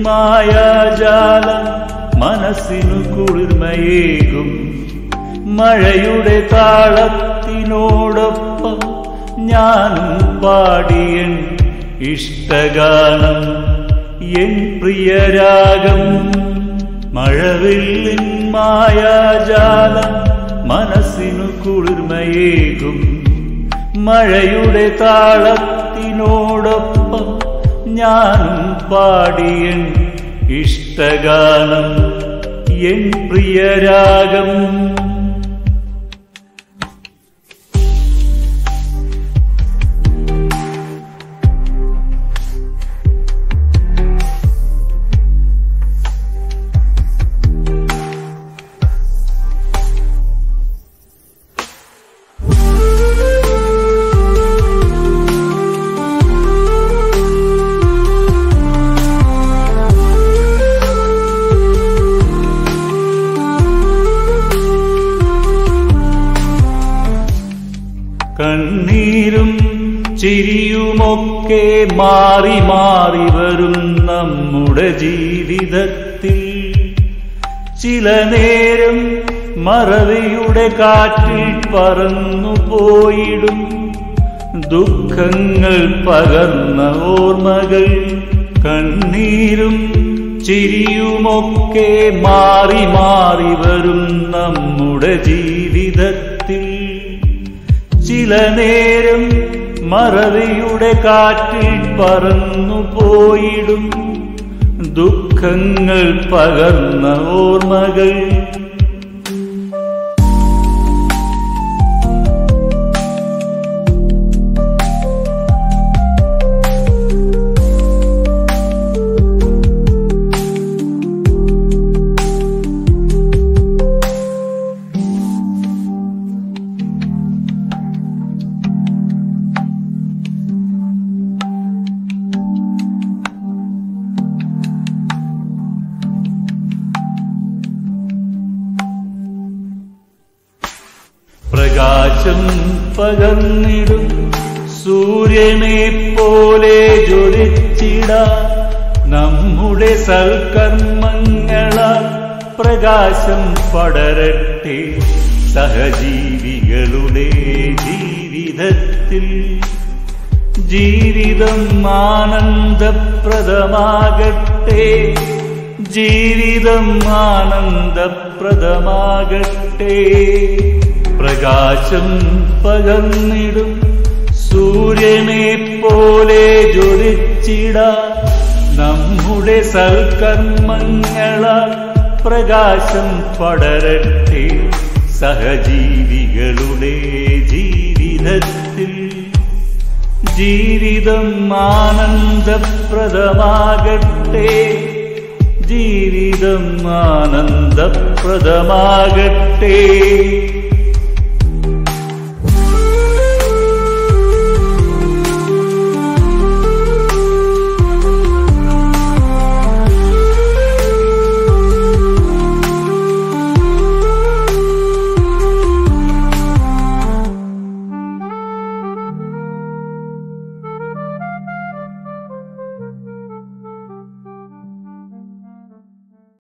മായാജാലം മനസ്സിനു കുളിർമയേകും മഴയുടെ താളത്തിനോടൊപ്പം ഞാനും പാടിയൻ ഇഷ്ടഗാനം എൻ പ്രിയരാഗം മഴവില്ലിൻ മായാജാലം മനസ്സിനു കുളിർമയേകും മഴയുടെ താളത്തിനോടൊപ്പം ഞാനും പാടിയൻ ഇഷ്ടഗാനം എൻ പ്രിയരാഗം കണ്ണീരും ചിരിയുമൊക്കെ മാറി മാറി വരും നമ്മുടെ ജീവിതത്തിൽ ചില നേരം മറവിയുടെ കാറ്റിൽ പറന്നു പോയിടും ദുഃഖങ്ങൾ പകർന്ന ഓർമ്മകൾ കണ്ണീരും ചിരിയുമൊക്കെ മാറി മാറി വരും നമ്മുടെ ജീവിതത്തിൽ ചില നേരം മറവിയുടെ കാറ്റിൽ പറന്നു പോയിടും ദുഃഖങ്ങൾ പകർന്ന ഓർമ്മകൾ പ്രകാശം പകർന്നിടും സൂര്യനെ പോലെ ജ്വലിച്ചിട നമ്മുടെ സൽക്കർമ്മങ്ങളാൽ പ്രകാശം പടരട്ടെ സഹജീവികളുടെ ജീവിതത്തിൽ ജീവിതം ആനന്ദപ്രദമാകട്ടെ ജീവിതം ആനന്ദപ്രദമാകട്ടെ പ്രകാശം പകർന്നിടും സൂര്യനെ പോലെ ജ്വലിച്ചിട നമ്മുടെ സൽക്കർമ്മങ്ങളാൽ പ്രകാശം പടരട്ടെ സഹജീവികളുടെ ജീവിതത്തിൽ ജീവിതം ആനന്ദപ്രദമാകട്ടെ ജീവിതം ആനന്ദപ്രദമാകട്ടെ